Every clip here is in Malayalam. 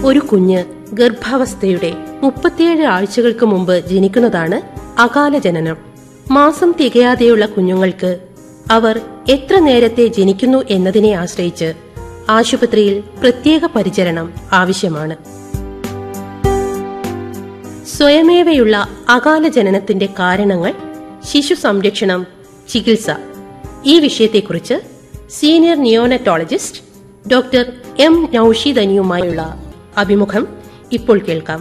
ഒരു കുഞ്ഞ് ഗർഭാവസ്ഥയുടെ മുപ്പത്തിയേഴ് ആഴ്ചകൾക്ക് മുമ്പ് ജനിക്കുന്നതാണ് അകാല ജനനം മാസം തികയാതെയുള്ള കുഞ്ഞുങ്ങൾക്ക് അവർ എത്ര നേരത്തെ ജനിക്കുന്നു എന്നതിനെ ആശ്രയിച്ച് ആശുപത്രിയിൽ പ്രത്യേക പരിചരണം ആവശ്യമാണ് സ്വയമേവയുള്ള അകാല ജനനത്തിന്റെ കാരണങ്ങൾ ശിശു സംരക്ഷണം ചികിത്സ ഈ വിഷയത്തെക്കുറിച്ച് സീനിയർ നിയോനറ്റോളജിസ്റ്റ് ഡോക്ടർ എം നൌഷീദനിയുമായുള്ള അഭിമുഖം ഇപ്പോൾ കേൾക്കാം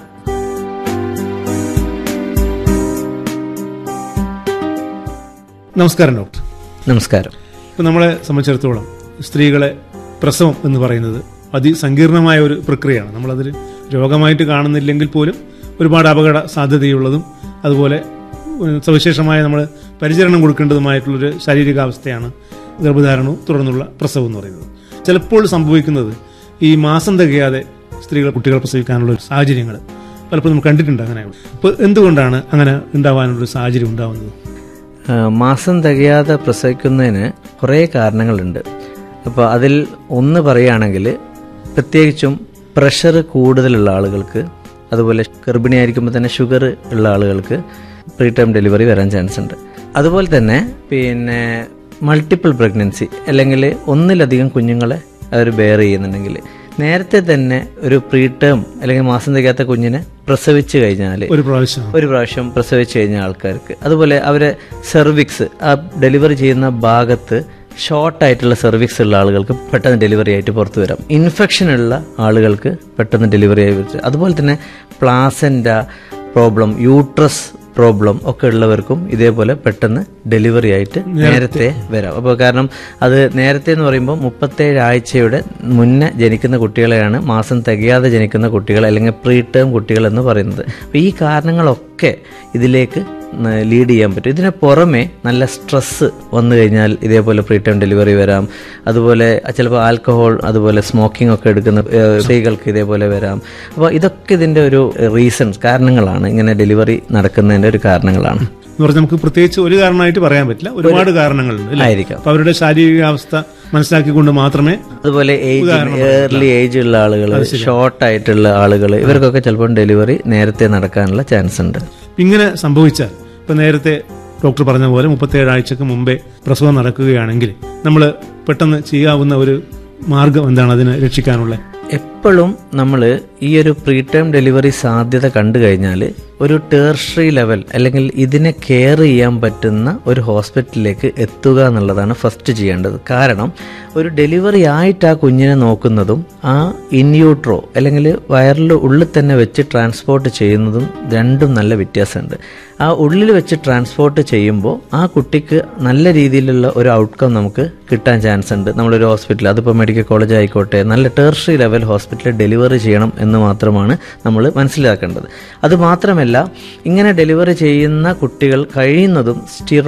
നമസ്കാരം ഡോക്ടർ നമസ്കാരം ഇപ്പം നമ്മളെ സംബന്ധിച്ചിടത്തോളം സ്ത്രീകളെ പ്രസവം എന്ന് പറയുന്നത് അതിസങ്കീർണമായ ഒരു പ്രക്രിയയാണ് നമ്മളതിൽ രോഗമായിട്ട് കാണുന്നില്ലെങ്കിൽ പോലും ഒരുപാട് അപകട സാധ്യതയുള്ളതും അതുപോലെ ഉം, സവിശേഷമായ നമ്മൾ പരിചരണം കൊടുക്കേണ്ടതുമായിട്ടുള്ളൊരു ശാരീരികാവസ്ഥയാണ് ഗർഭധാരണവും തുടർന്നുള്ള പ്രസവം എന്ന് പറയുന്നത് ചിലപ്പോൾ സംഭവിക്കുന്നത് ഈ മാസം തികയാതെ സ്ത്രീകൾ കുട്ടികൾ പ്രസവിക്കാനുള്ള ഒരു സാഹചര്യങ്ങൾ പലപ്പോഴും നമ്മൾ കണ്ടിട്ടുണ്ട് അങ്ങനെയുള്ള അപ്പോൾ എന്തുകൊണ്ടാണ് അങ്ങനെ ഉണ്ടാവാനുള്ള ഒരു സാഹചര്യം ഉണ്ടാവുന്നത് ആ, മാസം തികയാതെ പ്രസവിക്കുന്നതിന് കുറേ കാരണങ്ങളുണ്ട് അപ്പോൾ അതിൽ ഒന്ന് പറയുകയാണെങ്കിൽ പ്രത്യേകിച്ചും പ്രഷർ കൂടുതലുള്ള ആളുകൾക്ക് അതുപോലെ ഗർഭിണിയായിരിക്കുമ്പോൾ തന്നെ ഷുഗർ ഉള്ള ആളുകൾക്ക് പ്രീ ടൈം ഡെലിവറി വരാൻ ചാൻസ് ഉണ്ട് അതുപോലെ തന്നെ പിന്നെ മൾട്ടിപ്പിൾ പ്രഗ്നൻസി അല്ലെങ്കിൽ ഒന്നിലധികം കുഞ്ഞുങ്ങളെ അവർ ബെയർ ചെയ്യുന്നുണ്ടെങ്കിൽ നേരത്തെ തന്നെ ഒരു പ്രീ ടേം അല്ലെങ്കിൽ മാസം തികയാത്ത കുഞ്ഞിനെ പ്രസവിച്ചു കഴിഞ്ഞാൽ ഒരു പ്രാവശ്യം ഒരു പ്രാവശ്യം പ്രസവിച്ചു കഴിഞ്ഞ ആൾക്കാർക്ക് അതുപോലെ അവരെ സെർവിക്സ് ആ ഡെലിവറി ചെയ്യുന്ന ഭാഗത്ത് ഷോർട്ട് ആയിട്ടുള്ള സെർവിക്സ് ഉള്ള ആളുകൾക്ക് പെട്ടെന്ന് ഡെലിവറി ആയിട്ട് പുറത്തു വരാം ഇൻഫെക്ഷൻ ഉള്ള ആളുകൾക്ക് പെട്ടെന്ന് ഡെലിവറി ആയി വരും അതുപോലെ തന്നെ പ്ലാസൻ്റ പ്രോബ്ലം യൂട്രസ് പ്രോബ്ലം ഒക്കെ ഉള്ളവർക്കും ഇതേപോലെ പെട്ടെന്ന് ഡെലിവറി ആയിട്ട് നേരത്തെ വരാം അപ്പോൾ കാരണം അത് നേരത്തെ എന്ന് പറയുമ്പോൾ മുപ്പത്തേഴ് ആഴ്ചയുടെ മുന്നേ ജനിക്കുന്ന കുട്ടികളെയാണ് മാസം തികയാതെ ജനിക്കുന്ന കുട്ടികൾ അല്ലെങ്കിൽ പ്രീ ടേം കുട്ടികൾ എന്ന് പറയുന്നത് അപ്പോൾ ഈ കാരണങ്ങളൊക്കെ ഇതിലേക്ക് ലീഡ് ചെയ്യാൻ പറ്റും ഇതിന് പുറമെ നല്ല സ്ട്രെസ്സ് വന്നു കഴിഞ്ഞാൽ ഇതേപോലെ പ്രീ ടൈം ഡെലിവറി വരാം അതുപോലെ ചിലപ്പോൾ ആൽക്കഹോൾ അതുപോലെ സ്മോക്കിംഗ് ഒക്കെ എടുക്കുന്ന ഏഹ്, സ്ത്രീകൾക്ക് ഇതേപോലെ വരാം അപ്പോൾ ഇതൊക്കെ ഇതിൻ്റെ ഒരു റീസൺസ് കാരണങ്ങളാണ് ഇങ്ങനെ ഡെലിവറി നടക്കുന്നതിൻ്റെ ഒരു കാരണങ്ങളാണ് എന്ന് പറഞ്ഞാൽ നമുക്ക് പ്രത്യേകിച്ച് ഒരു കാരണമായിട്ട് പറയാൻ പറ്റില്ല ഒരുപാട് കാരണങ്ങളുണ്ട് അല്ലേ? ആയിരിക്കാം. അപ്പൊ അവരുടെ ശാരീരികാവസ്ഥ മനസ്സിലാക്കിക്കൊണ്ട് മാത്രമേ അതുപോലെ ഏജ് ഏർലി ഏജ് ഉള്ള ആളുകൾ ഷോർട്ട് ആയിട്ടുള്ള ആളുകൾ ഇവർക്കൊക്കെ ചിലപ്പോൾ ഡെലിവറി നേരത്തെ നടക്കാനുള്ള ചാൻസ് ഉണ്ട് ഇങ്ങനെ സംഭവിച്ചാൽ ഇപ്പൊ നേരത്തെ ഡോക്ടർ പറഞ്ഞ പോലെ മുപ്പത്തേഴ് ആഴ്ചക്ക് മുമ്പേ പ്രസവം നടക്കുകയാണെങ്കിൽ നമ്മൾ പെട്ടെന്ന് ചെയ്യാവുന്ന ഒരു മാർഗം എന്താണ് അതിനെ രക്ഷിക്കാനുള്ള എപ്പോഴും നമ്മൾ ഈ ഒരു പ്രീ ടൈം ഡെലിവറി സാധ്യത കണ്ടു കഴിഞ്ഞാൽ ഒരു ടേർഷറി ലെവൽ അല്ലെങ്കിൽ ഇതിനെ കെയർ ചെയ്യാൻ പറ്റുന്ന ഒരു ഹോസ്പിറ്റലിലേക്ക് എത്തുക എന്നുള്ളതാണ് ഫസ്റ്റ് ചെയ്യേണ്ടത് കാരണം ഒരു ഡെലിവറി ആയിട്ട് ആ കുഞ്ഞിനെ നോക്കുന്നതും ആ ഇൻയൂട്രോ അല്ലെങ്കിൽ വയറിൽ ഉള്ളിൽ തന്നെ വെച്ച് ട്രാൻസ്പോർട്ട് ചെയ്യുന്നതും രണ്ടും നല്ല വ്യത്യാസമുണ്ട് ആ ഉള്ളിൽ വെച്ച് ട്രാൻസ്പോർട്ട് ചെയ്യുമ്പോൾ ആ കുട്ടിക്ക് നല്ല രീതിയിലുള്ള ഒരു ഔട്ട്കം നമുക്ക് കിട്ടാൻ ചാൻസ് ഉണ്ട് നമ്മളൊരു ഹോസ്പിറ്റൽ അതിപ്പോൾ മെഡിക്കൽ കോളേജ് ആയിക്കോട്ടെ നല്ല ടേർഷറി ലെവൽ ഹോസ്പിറ്റലിൽ ഡെലിവറി ചെയ്യണം എന്ന് മാത്രമാണ് നമ്മൾ മനസ്സിലാക്കേണ്ടത് അത് മാത്രമല്ല ഇങ്ങനെ ഡെലിവറി ചെയ്യുന്ന കുട്ടികൾ കഴിയുന്നതും സ്റ്റിറോ